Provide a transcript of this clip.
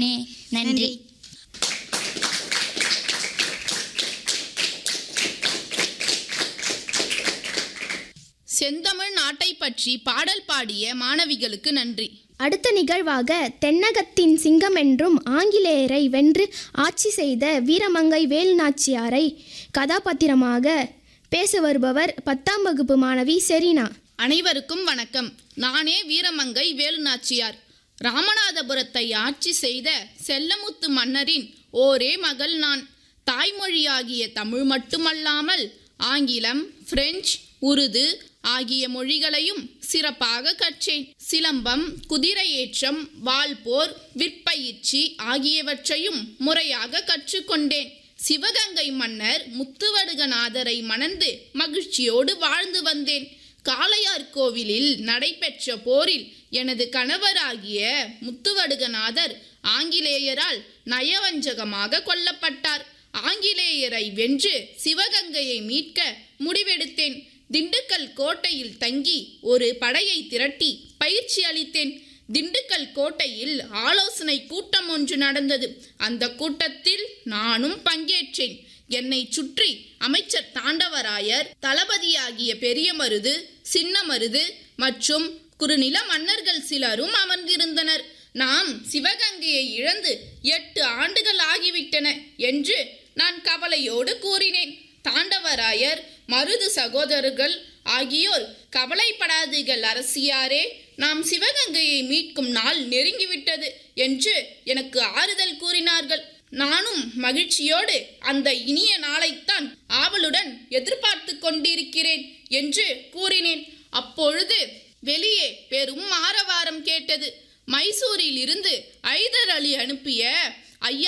மகனே நன்றி செந்தமிழ் நாட்டை பற்றி பாடல் பாடிய மாணவிகளுக்கு நன்றி அடுத்த நிகழ்வாக தென்னகத்தின் சிங்கம் என்றும் ஆங்கிலேயரை வென்று ஆட்சி செய்த வீரமங்கை வேலுநாச்சியாரை கதாபாத்திரமாக பேச வருபவர் பத்தாம் வகுப்பு மாணவி செரீனா அனைவருக்கும் வணக்கம் நானே வீரமங்கை வேலுநாச்சியார் ராமநாதபுரத்தை ஆட்சி செய்த செல்லமுத்து மன்னரின் ஓரே மகள் நான் தாய்மொழியாகிய தமிழ் மட்டுமல்லாமல் ஆங்கிலம் பிரெஞ்சு உருது ஆகிய மொழிகளையும் சிறப்பாக கற்றேன் சிலம்பம் குதிரையேற்றம் வாள்போர் விற்பயிற்சி ஆகியவற்றையும் முறையாக கற்றுக்கொண்டேன் சிவகங்கை மன்னர் முத்துவடுகநாதரை மணந்து மகிழ்ச்சியோடு வாழ்ந்து வந்தேன் காளையார் கோவிலில் நடைபெற்ற போரில் எனது கணவராகிய முத்துவடுகநாதர் ஆங்கிலேயரால் நயவஞ்சகமாக கொல்லப்பட்டார் ஆங்கிலேயரை வென்று சிவகங்கையை மீட்க முடிவெடுத்தேன் திண்டுக்கல் கோட்டையில் தங்கி ஒரு படையை திரட்டி பயிற்சி அளித்தேன் திண்டுக்கல் கோட்டையில் ஆலோசனை கூட்டம் ஒன்று நடந்தது அந்த கூட்டத்தில் நானும் பங்கேற்றேன் என்னை சுற்றி அமைச்சர் தாண்டவராயர் தளபதியாகிய பெரிய மருது சின்ன மருது மற்றும் குறுநில மன்னர்கள் சிலரும் அமர்ந்திருந்தனர் நாம் சிவகங்கையை இழந்து எட்டு ஆண்டுகள் ஆகிவிட்டன என்று நான் கவலையோடு கூறினேன் தாண்டவராயர் மருது சகோதரர்கள் ஆகியோர் கவலைப்படாதீர்கள் அரசியாரே நாம் சிவகங்கையை மீட்கும் நாள் நெருங்கிவிட்டது என்று எனக்கு ஆறுதல் கூறினார்கள் நானும் மகிழ்ச்சியோடு அந்த இனிய நாளைத்தான் ஆவலுடன் எதிர்பார்த்து கொண்டிருக்கிறேன் என்று கூறினேன் அப்பொழுது வெளியே பெரும் ஆரவாரம் கேட்டது மைசூரில் இருந்து ஐதர் அலி அனுப்பிய ஐயா